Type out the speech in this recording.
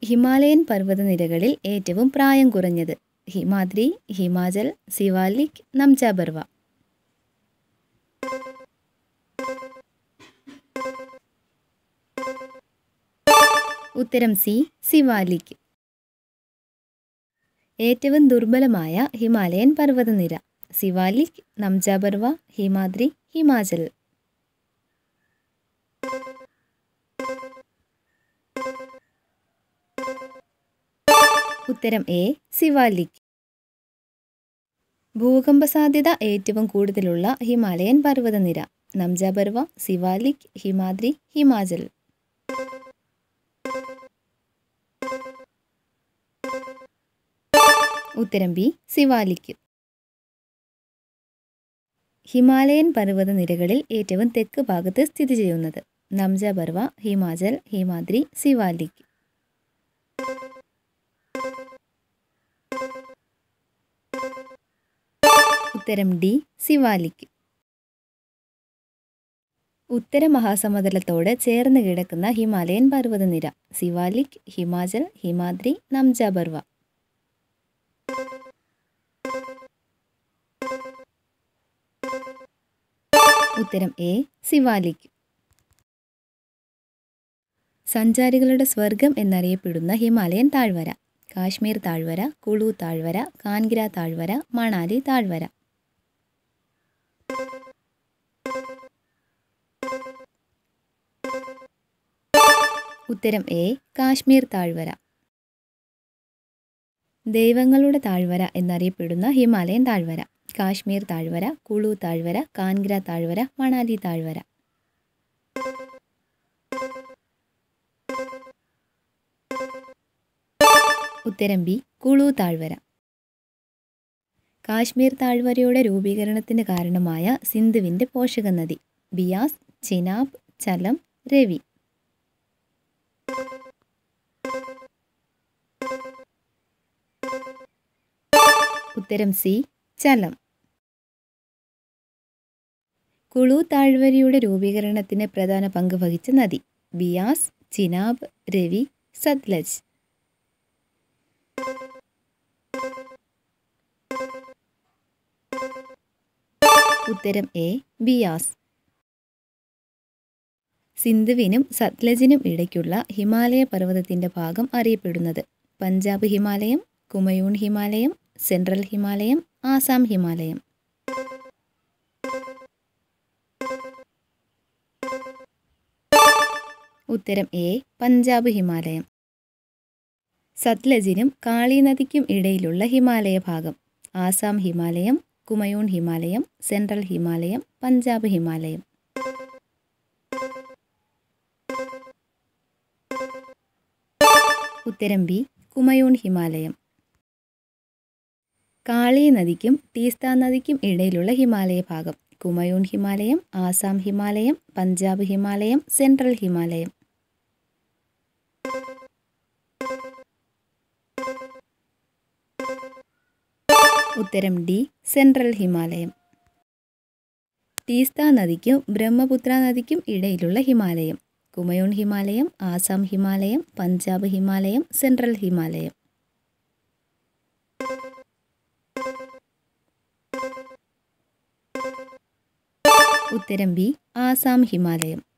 Himalayan പർവ്വതനിരകളിൽ ഏറ്റവും പ്രായം കുറഞ്ഞത് ഹിമാദ്രി ഹിമാചൽ സിവാലിക് നംജാബർവ ഉത്തരം സി സിവാലിക് ഏറ്റവും ദുർബലമായ ഹിമാലയൻ പർവ്വതനിര സിവാലിക് നംജാബർവ ഹിമാദ്രി ഹിമാചൽ ഉത്തരം എ സിവാലിക് ഭൂകമ്പ സാധ്യത ഏറ്റവും കൂടുതലുള്ള ഹിമാലയൻ പർവ്വതനിര നംജാബർവ സിവാലിക് ഹിമാദ്രി ഹിമാചൽ ഉത്തരം ബി സിവാലിക് ഹിമാലയൻ പർവ്വതനിരകളിൽ ഏറ്റവും തെക്ക് ഭാഗത്ത് സ്ഥിതി ചെയ്യുന്നത് നംജാബർവ ഹിമാചൽ ഹിമാദ്രി സിവാലിക് ഉത്തരം ഡി സിവാലിക് ഉത്തര മഹാസമതലത്തോട് ചേർന്ന് കിടക്കുന്ന ഹിമാലയൻ പർവ്വതനിര സിവാലിക് ഹിമാചൽ ഹിമാദ്രി നംജാബർവ ഉത്തരം എ സിവാലിക് സഞ്ചാരികളുടെ സ്വർഗം എന്നറിയപ്പെടുന്ന ഹിമാലയൻ താഴ്വര കാശ്മീർ താഴ്വര കുളു താഴ്വര കാൻഗ്ര താഴ്വര മണാലി താഴ്വര ഉത്തരം എ കാശ്മീർ താഴ്വര ദൈവങ്ങളുടെ താഴ്വര എന്നറിയപ്പെടുന്ന ഹിമാലയൻ താഴ്വര കാശ്മീർ താഴ്വര കുളു താഴ്വര കാൻഗ്ര താഴ്വര മണാലി താഴ്വര ഉത്തരം ബി കുളു താഴ്വര കാശ്മീർ താഴ്വരയുടെ രൂപീകരണത്തിന് കാരണമായ സിന്ധുവിൻ്റെ പോഷക നദി ബിയാസ് ചിനാബ് ചലം രവി ഉത്തരം സി ചലം കുളു താഴ്വരയുടെ രൂപീകരണത്തിന് പ്രധാന പങ്ക് വഹിച്ച നദി ബിയാസ് ചിനാബ് രവി സത്ലജ് ഉത്തരം എ ബിയാസ് സിന്ധുവിനും സത്ലജിനും ഇടയ്ക്കുള്ള ഹിമാലയ പർവ്വതത്തിൻ്റെ ഭാഗം അറിയപ്പെടുന്നത് പഞ്ചാബ് ഹിമാലയം കുമയൂൺ ഹിമാലയം സെൻട്രൽ ഹിമാലയം ആസാം ഹിമാലയം ഉത്തരം എ പഞ്ചാബ് ഹിമാലയം സത്ലജിനും കാളി നദിക്കും ഇടയിലുള്ള ഹിമാലയ ഭാഗം ആസാം ഹിമാലയം കുമയൂൺ ഹിമാലയം സെൻട്രൽ ഹിമാലയം പഞ്ചാബ് ഹിമാലയം ഉത്തരം ബി കുമയൂൺ ഹിമാലയം കാളി നദിക്കും ടീസ്ത നദിക്കും ഇടയിലുള്ള ഹിമാലയ ഭാഗം കുമയൂൺ ഹിമാലയം ആസാം ഹിമാലയം പഞ്ചാബ് ഹിമാലയം സെൻട്രൽ ഹിമാലയം ഉത്തരം ഡി സെൻട്രൽ ഹിമാലയം ടീസ്ത നദിക്കും ബ്രഹ്മപുത്ര നദിക്കും ഇടയിലുള്ള ഹിമാലയം കുമയൂൺ ഹിമാലയം ആസാം ഹിമാലയം പഞ്ചാബ് ഹിമാലയം സെൻട്രൽ ഹിമാലയം ഉത്തരം ബി ആസാം ഹിമാലയം